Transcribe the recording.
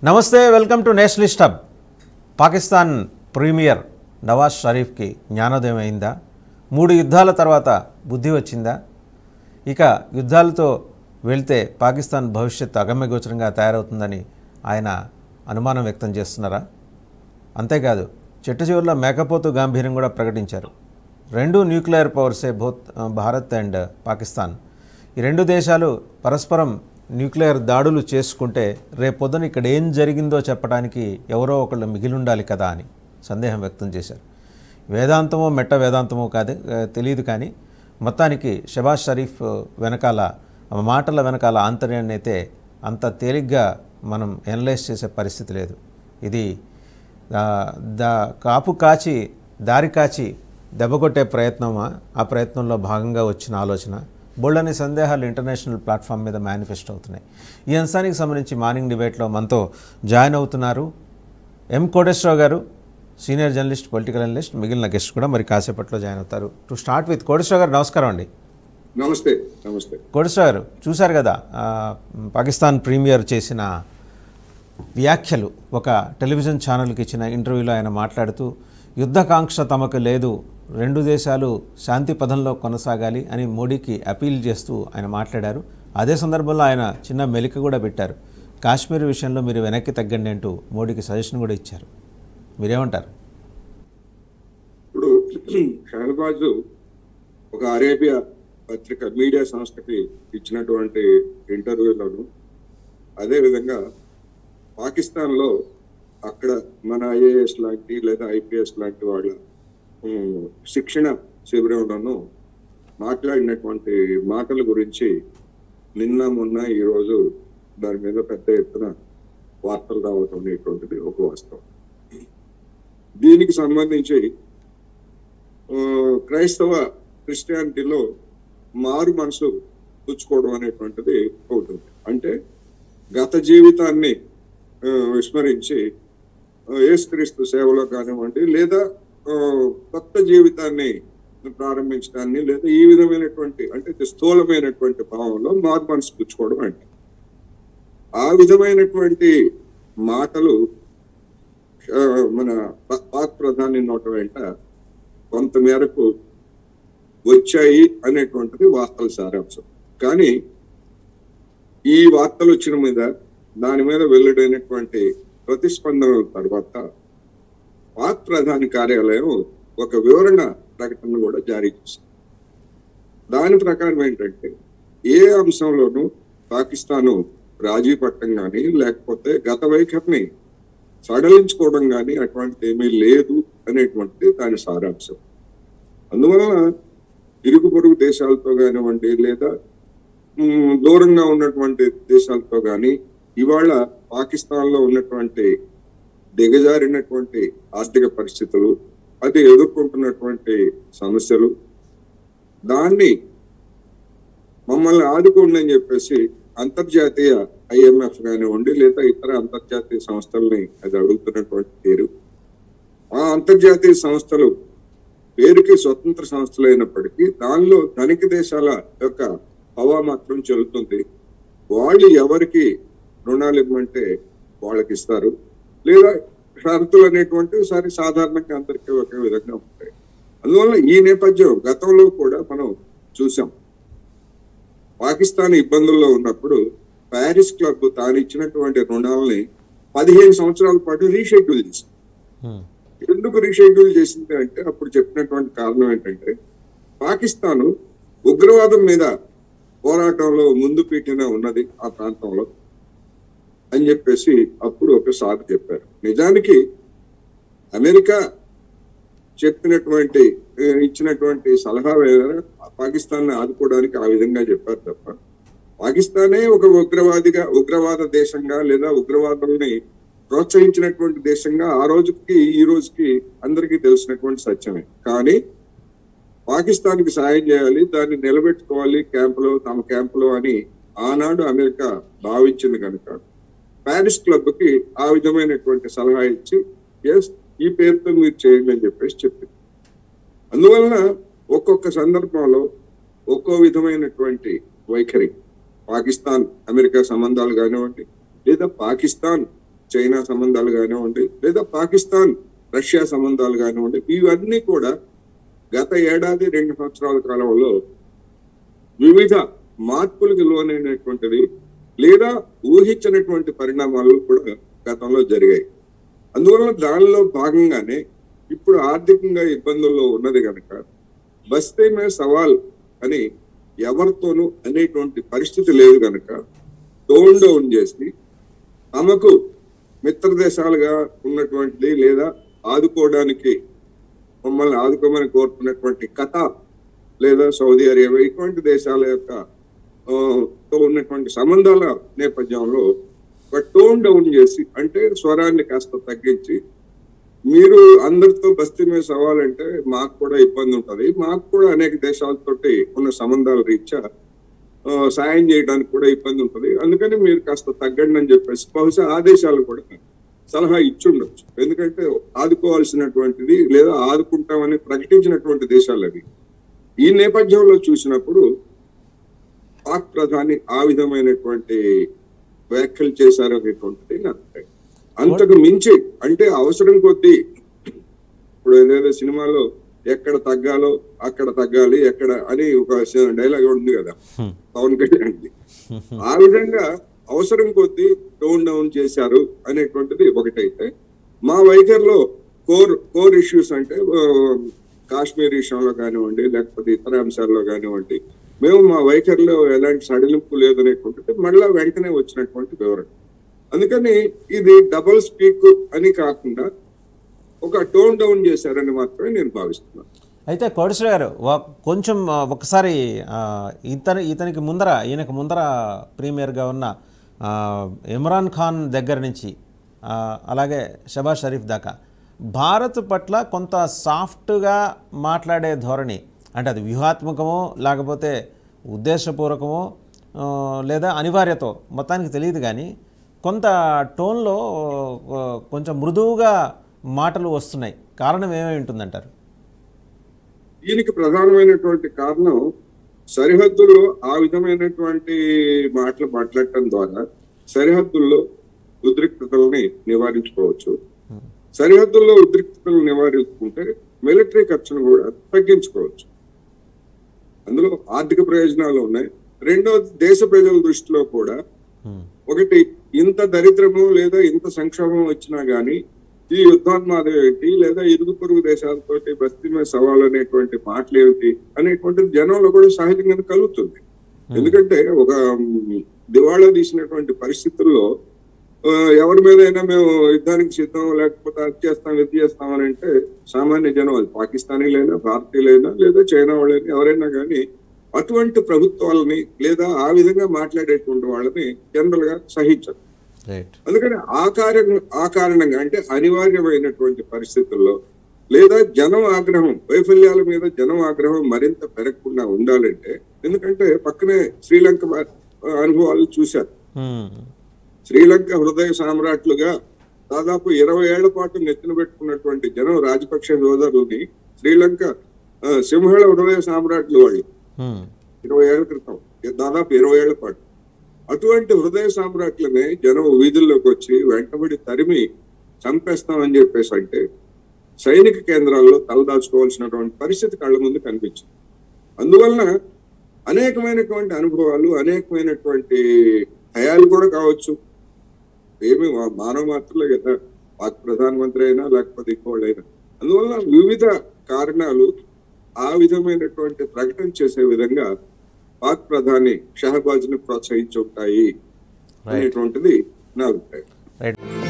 నమస్తే welcome to nationalist hub Pakistan premier Nawaz షరీఫ్కి జ్ఞానోదయం అయిందా మూడు యుద్ధాల తర్వాత బుద్ధి వచ్చిందా ఇక యుద్ధాలతో వెళ్తే పాకిస్తాన్ భవిష్యత్తు అగమ్యగోచరంగా తయారవుతుందని ఆయన అనుమానం వ్యక్తం చేస్తున్నారా అంతేకాదు చెట్టు చివరిలో మేకపోతు గాంభీర్యం కూడా ప్రకటించారు రెండు న్యూక్లియర్ పవర్సే బోత్ భారత్ అండ్ పాకిస్తాన్ ఈ రెండు దేశాలు పరస్పరం న్యూక్లియర్ దాడులు చేసుకుంటే రేపొద్దున ఇక్కడ ఏం జరిగిందో చెప్పడానికి ఎవరో ఒకళ్ళు మిగిలి ఉండాలి కదా అని సందేహం వ్యక్తం చేశారు వేదాంతమో మెట్ట వేదాంతమో కాదు ఆ, తెలియదు కానీ మొత్తానికి షబాజ్ షరీఫ్ వెనకాల ఆ మాటల వెనకాల ఆంతర్యాన్ని అయితే అంత తేలిగ్గా మనం ఎనలైజ్ చేసే పరిస్థితి లేదు ఇది దా- దా కాపు కాచి దారి కాచి దెబ్బకొట్టే ప్రయత్నమా ఆ ప్రయత్నంలో భాగంగా వచ్చిన ఆలోచన బోల్డని సందేహాలు ఇంటర్నేషనల్ ప్లాట్ఫామ్ మీద మేనిఫెస్ట్ అవుతున్నాయి ఈ అంశానికి సంబంధించి మార్నింగ్ డిబేట్లో మనతో జాయిన్ అవుతున్నారు ఎం కోటేశ్వరరావు గారు సీనియర్ జర్నలిస్ట్ పొలిటికల్ అనలిస్ట్ మిగిలిన గెస్ట్ కూడా మరి కాసేపట్లో జాయిన్ అవుతారు టు స్టార్ట్ విత్ కోటేశ్వరరావు గారు నమస్కారం అండి నమస్తే నమస్తే కోటేశ్వరరావు గారు చూశారు కదా ఆ, పాకిస్తాన్ ప్రీమియర్ చేసిన వ్యాఖ్యలు ఒక టెలివిజన్ ఛానల్కి ఇచ్చిన ఇంటర్వ్యూలో ఆయన మాట్లాడుతూ యుద్ధకాంక్ష తమకు లేదు రెండు దేశాలు శాంతి పదంలో కొనసాగాలి అని మోడీకి అపీల్ చేస్తూ ఆయన మాట్లాడారు అదే సందర్భంలో ఆయన చిన్న మెలిక కూడా పెట్టారు కాశ్మీర్ విషయంలో మీరు వెనక్కి తగ్గండి అంటూ మోడీకి సజెషన్ కూడా ఇచ్చారు మీరేమంటారు ఇప్పుడు షహబాజు ఒక అరేబియా పత్రిక మీడియా సంస్థకి ఇచ్చినటువంటి ఇంటర్వ్యూలోను అదేవిధంగా పాకిస్తాన్లో అక్కడ మన ఐఏఎస్ లాంటి లేదా ఐపీఎస్ లాంటి వాళ్ళ ఉమ్, శిక్షణ శిబిరంలోనూ మాట్లాడినటువంటి మాటల గురించి నిన్న మొన్న ఈరోజు దాని మీద పెద్ద ఎత్తున వార్తలు రావటం అనేటువంటిది ఒక వాస్తవం దీనికి సంబంధించి ఆ, క్రైస్తవ క్రిస్టియానిటీలో మారు మనసు పుచ్చుకోవడం అనేటువంటిది అవుతుంది అంటే గత జీవితాన్ని ఆ, విస్మరించి ఆ, యేసుక్రీస్తు సేవలో కానివ్వండి లేదా ఆ, కొత్త జీవితాన్ని ప్రారంభించడాన్ని లేదా ఈ విధమైనటువంటి అంటే ఇది స్థూలమైనటువంటి భావంలో మారు మనసు పుచ్చుకోవడం అంటే ఆ విధమైనటువంటి మాటలు ఆ, మన పా- పాక్ ప్రధాని నోట వెంట కొంత మేరకు వచ్చాయి అనేటువంటిది వార్తల సారాంశం కానీ ఈ వార్తలు వచ్చిన మీద దాని మీద వెల్లడైనటువంటి ప్రతిస్పందనల తర్వాత పాక్ ప్రధాని కార్యాలయం ఒక వివరణ ప్రకటన కూడా జారీ చేసింది దాని ప్రకారం ఏంటంటే ఏ అంశంలోనూ పాకిస్తాను రాజీ పట్టం కానీ లేకపోతే గత వైఖరిని సడలించుకోవడం కానీ అటువంటిది ఏమీ లేదు అనేటువంటిది దాని సారాంశం అందువలన ఇరుగు పొరుగు దేశాలతో కానివ్వండి లేదా ఉమ్, దూరంగా ఉన్నటువంటి దేశాలతో కానీ ఇవాళ పాకిస్తాన్ లో ఉన్నటువంటి దిగజారినటువంటి ఆర్థిక పరిస్థితులు అది ఎదుర్కొంటున్నటువంటి సమస్యలు దాన్ని మమ్మల్ని ఆదుకోండి అని చెప్పేసి అంతర్జాతీయ ఐఎంఎఫ్ కానివ్వండి లేదా ఇతర అంతర్జాతీయ సంస్థల్ని అది అడుగుతున్నటువంటి తీరు ఆ అంతర్జాతీయ సంస్థలు పేరుకి స్వతంత్ర సంస్థలు అయినప్పటికీ దానిలో ధనిక దేశాల యొక్క హవా మాత్రం చెల్లుతుంది వాళ్ళు ఎవరికి రుణాలు ఇవ్వమంటే వాళ్ళకి ఇస్తారు లేదా షరతులు అనేటువంటివి సరే సాధారణంగా అందరికీ ఒకే విధంగా ఉంటాయి అందువల్ల ఈ నేపథ్యం గతంలో కూడా మనం చూసాం పాకిస్తాన్ ఇబ్బందుల్లో ఉన్నప్పుడు ప్యారిస్ క్లబ్ తాను ఇచ్చినటువంటి రుణాలని పదిహేను సంవత్సరాల పాటు రీషెడ్యూల్ చేసింది హ్మ్. ఎందుకు రీషెడ్యూల్ చేసింది అంటే అప్పుడు చెప్పినటువంటి కారణం ఏంటంటే పాకిస్తాన్ ఉగ్రవాదం మీద పోరాటంలో ముందు పీటిన ఉన్నది ఆ ప్రాంతంలో అని చెప్పేసి అప్పుడు ఒకసారి చెప్పారు నిజానికి అమెరికా చెప్పినటువంటి ఏ, ఇచ్చినటువంటి సలహా వేరే పాకిస్తాన్ ఆదుకోవడానికి ఆ విధంగా చెప్పారు తప్ప పాకిస్తానే ఒక ఉగ్రవాదిగా ఉగ్రవాద దేశంగా లేదా ఉగ్రవాదుల్ని ప్రోత్సహించినటువంటి దేశంగా ఆ రోజుకి ఈ రోజుకి అందరికీ తెలిసినటువంటి సత్యమే కానీ పాకిస్తాన్ కి సాయం చేయాలి దాన్ని నిలబెట్టుకోవాలి క్యాంపులో తమ క్యాంపులో అని ఆనాడు అమెరికా భావించింది కనుక ప్యారిస్ క్లబ్ కి ఆ విధమైనటువంటి సలహా ఇచ్చి ఎస్ ఈ పేరుతో మీరు చేయండి అని చెప్పేసి చెప్పింది అందువలన ఒక్కొక్క సందర్భంలో ఒక్కో విధమైనటువంటి వైఖరి పాకిస్తాన్ అమెరికా సంబంధాలు కానివ్వండి లేదా పాకిస్తాన్ చైనా సంబంధాలు కానివ్వండి లేదా పాకిస్తాన్ రష్యా సంబంధాలు కానివ్వండి ఇవన్నీ కూడా గత ఏడాది రెండు సంవత్సరాల కాలంలో వివిధ మార్పులకు లోనైనటువంటిది లేదా ఊహించినటువంటి పరిణామాలు కూడా గతంలో జరిగాయి అందువల్ల దానిలో భాగంగానే ఇప్పుడు ఆర్థికంగా ఇబ్బందుల్లో ఉన్నది కనుక బస్తే మే సవాల్ అని ఎవరితోనూ అనేటువంటి పరిస్థితి లేదు కనుక టోన్ డౌన్ చేసి తమకు మిత్ర దేశాలుగా ఉన్నటువంటిది లేదా ఆదుకోవడానికి మమ్మల్ని ఆదుకోమని కోరుతున్నటువంటి కథ లేదా సౌదీ అరేబియా ఇటువంటి దేశాల యొక్క ఆ, తో ఉన్నటువంటి సంబంధాల నేపథ్యంలో ఒక టోన్ డౌన్ చేసి అంటే స్వరాన్ని కాస్త తగ్గించి మీరు అందరితో బస్తీ మీద సవాలంటే మాకు కూడా ఇబ్బంది ఉంటది మాకు కూడా అనేక దేశాలతోటి ఉన్న సంబంధాల రీత్యా ఆ, సాయం చేయడానికి కూడా ఇబ్బంది ఉంటది అందుకని మీరు కాస్త తగ్గండి అని చెప్పేసి బహుశా ఆ దేశాలు కూడా సలహా ఇచ్చుండొచ్చు ఎందుకంటే ఆదుకోవాల్సినటువంటిది లేదా ఆదుకుంటామని ప్రకటించినటువంటి దేశాలు అవి ఈ నేపథ్యంలో చూసినప్పుడు పాక్ ప్రధాని ఆ విధమైనటువంటి వ్యాఖ్యలు చేశారు అనేటువంటిది నా అభిప్రాయం అంతకు మించి అంటే అవసరం కొద్దీ ఇప్పుడు ఏదైతే సినిమాలో ఎక్కడ తగ్గాలో అక్కడ తగ్గాలి ఎక్కడ అని ఒక డైలాగ్ ఉంది కదా పవన్ కళ్యాణ్ ఆ విధంగా అవసరం కొద్దీ టోన్ డౌన్ చేశారు అనేటువంటిది ఒకటైతే మా వైఖరిలో కోర్ కోర్ ఇష్యూస్ అంటే ఆ, కాశ్మీర్ విషయంలో కానివ్వండి లేకపోతే ఇతర అంశాల్లో కానివ్వండి మేము మా వైఖరిలో ఎలాంటి సడలింపు లేదనేటువంటిది మళ్ళా వెంటనే వచ్చినటువంటి వివరణ అందుకని ఇది డబుల్ స్పీక్ అని కాకుండా ఒక టోన్ డౌన్ చేశారని మాత్రమే నేను భావిస్తున్నాను అయితే కోడిశ్వర గారు వా- కొంచెం ఆ, ఒకసారి ఆ, ఇతని ఇతనికి ముందర ఈయనకు ముందర ప్రీమియర్గా ఉన్న ఆ, ఇమ్రాన్ ఖాన్ దగ్గర నుంచి ఆ, అలాగే షబాజ్ షరీఫ్ దాకా భారత్ పట్ల కొంత సాఫ్ట్గా మాట్లాడే ధోరణి అంటే అది వ్యూహాత్మకమో లేకపోతే ఉద్దేశపూర్వకమో ఆ, లేదా అనివార్యతో మొత్తానికి తెలియదు కానీ కొంత టోన్లో ఆ, కొంచెం మృదువుగా మాటలు వస్తున్నాయి కారణం ఏమై ఉంటుందంటారు దీనికి ప్రధానమైనటువంటి కారణం సరిహద్దుల్లో ఆ విధమైనటువంటి మాటలు మాట్లాడటం ద్వారా సరిహద్దుల్లో ఉద్రిక్తతల్ని నివారించుకోవచ్చు సరిహద్దుల్లో ఉద్రిక్తతలు నివారించుకుంటే మిలిటరీ ఖర్చును కూడా తగ్గించుకోవచ్చు అందులో ఆర్థిక ప్రయోజనాలు ఉన్నాయి రెండోది దేశ ప్రజల దృష్టిలో కూడా హ్మ్. ఒకటి ఇంత దరిద్రము లేదా ఇంత సంక్షోభం వచ్చినా గానీ ఈ యుద్ధోన్మాదం ఏంటి లేదా ఇరుగు పొరుగు దేశాలతోటి బస్తీ మీద సవాలు అనేటువంటి మాటలు ఏమిటి అనేటువంటిది జనంలో కూడా సహజంగా కలుగుతుంది ఎందుకంటే ఒక మ్, దివాళా తీసినటువంటి పరిస్థితుల్లో ఆ, ఎవరి మీదైనా మేము యుద్ధానికి సిద్ధం లేకపోతే అది చేస్తాం ఇది చేస్తాం అని అంటే సామాన్య జనం అది పాకిస్తానీలైనా భారతీయులైనా లేదా చైనా వాళ్ళైనా ఎవరైనా కానీ అటువంటి ప్రభుత్వాలని లేదా ఆ విధంగా మాట్లాడేటువంటి వాళ్ళని జనరల్ గా సహించరు రైట్ అందుకని ఆ కారణం ఆ కారణంగా అంటే అనివార్యమైనటువంటి పరిస్థితుల్లో లేదా జనం ఆగ్రహం వైఫల్యాల మీద జనం ఆగ్రహం మరింత పెరగకుండా ఉండాలంటే ఎందుకంటే పక్కనే శ్రీలంక వా- అనుభవాలు చూశారు హ్మ్. శ్రీలంక హృదయ సామ్రాట్లుగా దాదాపు ఇరవై ఏళ్ల పాటు నెత్తిన పెట్టుకున్నటువంటి జనం రాజపక్ష సోదరుల్ని శ్రీలంక ఆ, సింహళ హృదయ సామ్రాట్లు వాళ్ళు హ్మ్. ఇరవై ఏళ్ల క్రితం దాదాపు ఇరవై ఏళ్ల పాటు అటువంటి హృదయ సామ్రాట్లనే జనం వీధుల్లోకి వచ్చి వెంటబడి తరిమి చంపేస్తామని చెప్పేసి అంటే సైనిక కేంద్రాల్లో తలదాచుకోవాల్సినటువంటి పరిస్థితి కళ్ళ ముందు కనిపించింది అందువలన అనేకమైనటువంటి అనుభవాలు అనేకమైనటువంటి భయాలు కూడా కావచ్చు ఏమి మా- మానవ మాత్రలే కదా పాక్ ప్రధానమంత్రి అయినా లేకపోతే ఇంకోళ్ళైనా అందువల్ల వివిధ కారణాలు ఆ విధమైనటువంటి ప్రకటన చేసే విధంగా పాక్ ప్రధాని షహబాజ్ ని ప్రోత్సహించి ఉంటాయి అనేటువంటిది నా అభిప్రాయం రైట్